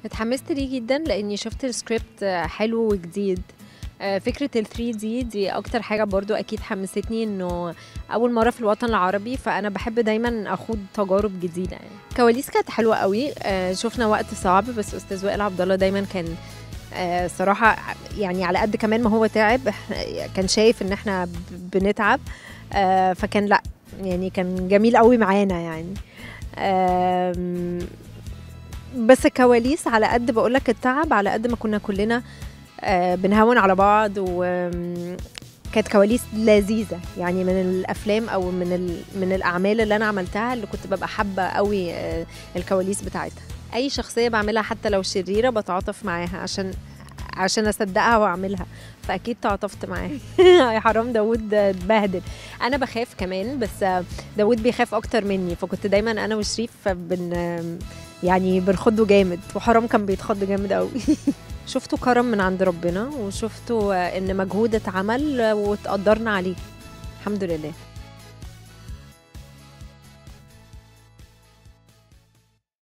اتحمست ليه جدا لاني شفت السكريبت حلو وجديد آه، فكرة ال 3 دي دي أكتر حاجة برضو أكيد حمستني إنه أول مرة في الوطن العربي فأنا بحب دايما أخوض تجارب جديدة يعني كواليس كانت حلوة قوي آه، شفنا وقت صعب بس أستاذ وائل عبد الله دايما كان آه، صراحة يعني على قد كمان ما هو تعب إحنا- كان شايف إن إحنا ب- بنتعب آه، فكان لأ يعني كان جميل قوي معانا يعني آم، بس الكواليس على قد بقولك التعب على قد ما كنا كلنا آه، بنهون على بعض وكانت كواليس لذيذة يعني من الأفلام أو من ال- من الأعمال اللي أنا عملتها اللي كنت ببقى حابة قوي آه، الكواليس بتاعتها أي شخصية بعملها حتى لو شريرة بتعاطف معاها عشان عشان أصدقها وأعملها فأكيد تعاطفت معاها يا حرام داوود اتبهدل أنا بخاف كمان بس آه، داوود بيخاف أكتر مني فكنت دايما أنا وشريف بن يعني بنخضه جامد وحرام كان بيتخض جامد قوي شفته كرم من عند ربنا وشفته ان مجهود اتعمل وتقدرنا عليه الحمد لله